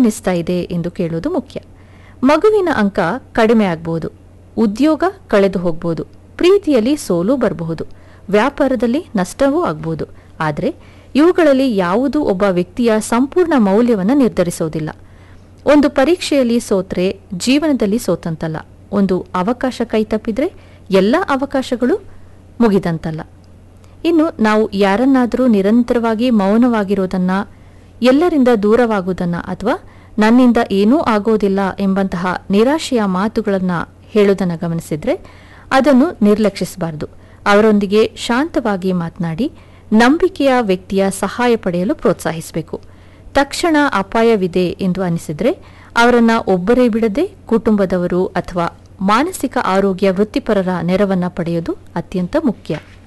ಹೇಗನ್ನಿಸ್ತಾ ಇದೆ ಎಂದು ಕೇಳೋದು ಮುಖ್ಯ ಮಗುವಿನ ಅಂಕ ಕಡಿಮೆ ಆಗ್ಬೋದು ಉದ್ಯೋಗ ಕಳೆದು ಹೋಗ್ಬೋದು ಪ್ರೀತಿಯಲ್ಲಿ ಸೋಲು ಬರಬಹುದು ವ್ಯಾಪಾರದಲ್ಲಿ ನಷ್ಟವೂ ಆಗ್ಬೋದು ಆದರೆ ಇವುಗಳಲ್ಲಿ ಯಾವುದೂ ಒಬ್ಬ ವ್ಯಕ್ತಿಯ ಸಂಪೂರ್ಣ ಮೌಲ್ಯವನ್ನು ನಿರ್ಧರಿಸೋದಿಲ್ಲ ಒಂದು ಪರೀಕ್ಷೆಯಲ್ಲಿ ಸೋತ್ರೆ ಜೀವನದಲ್ಲಿ ಸೋತಂತಲ್ಲ ಒಂದು ಅವಕಾಶ ಕೈತಪ್ಪಿದ್ರೆ ಎಲ್ಲ ಅವಕಾಶಗಳು ಮುಗಿದಂತಲ್ಲ ಇನ್ನು ನಾವು ಯಾರನ್ನಾದರೂ ನಿರಂತರವಾಗಿ ಮೌನವಾಗಿರೋದನ್ನ ಎಲ್ಲರಿಂದ ದೂರವಾಗುವುದನ್ನ ಅಥವಾ ನನ್ನಿಂದ ಏನೂ ಆಗೋದಿಲ್ಲ ಎಂಬಂತಹ ನಿರಾಶೆಯ ಮಾತುಗಳನ್ನು ಹೇಳೋದನ್ನು ಗಮನಿಸಿದ್ರೆ ಅದನ್ನು ನಿರ್ಲಕ್ಷಿಸಬಾರದು ಅವರೊಂದಿಗೆ ಶಾಂತವಾಗಿ ಮಾತನಾಡಿ ನಂಬಿಕೆಯ ವ್ಯಕ್ತಿಯ ಸಹಾಯ ಪಡೆಯಲು ಪ್ರೋತ್ಸಾಹಿಸಬೇಕು ತಕ್ಷಣ ಅಪಾಯವಿದೆ ಎಂದು ಅನಿಸಿದ್ರೆ ಅವರನ್ನ ಒಬ್ಬರೇ ಬಿಡದೆ ಕುಟುಂಬದವರು ಅಥವಾ ಮಾನಸಿಕ ಆರೋಗ್ಯ ವೃತ್ತಿಪರರ ನೆರವನ್ನ ಪಡೆಯೋದು ಅತ್ಯಂತ ಮುಖ್ಯ